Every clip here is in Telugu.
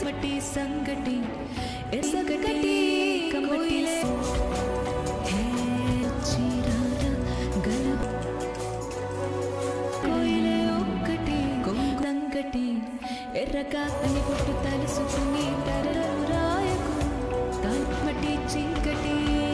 కమ్మటి సంగటి ఎసగటి కోయిలే హే చీరాల గలబ కోయిలే ఒక్కటి కొంగంగటి ఎర్రగా అని పుట్టు తలుసుకుని టరలు రాయకు కమ్మటి చీకటి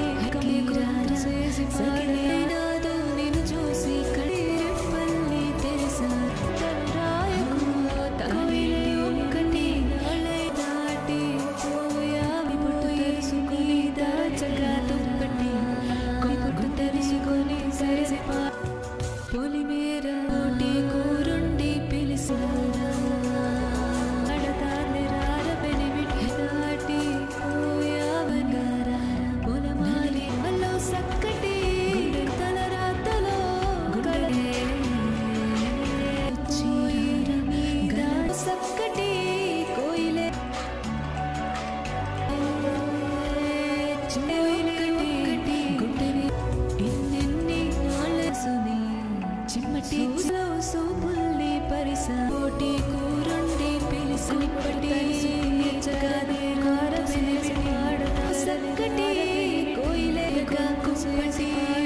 సగిలేనాదు నిన్ను చూసి కడిరెప్పల్లి తెరిసా తను రాయకు కోయిలే ఒక్కటి నాళ్ళై దాటి పోయావి పుట్టు తెలుసుకుని దాచగా దుప్పటి కొట్టు తెలుసుకొని సరిసిపా పొలిమేర ఓటి కూరుండి పిలిసినాడా అడతాన్ని రారపెనిమిటి దాటి పోయావగారా పొలమాలి అల్లో సక్కటి తలరాతలో గుండె చీర మీద సక్కటి కోయిలే చిన్నటి గుండెని ఎన్నెన్ని నాళ్ళసుని చిమ్మటి సోపుల్ని పరిస పోటీ కూరుండి పిలిసి పట్టి జగాదే కారసిని సక్కటి కోయిలేగా కుప్పటి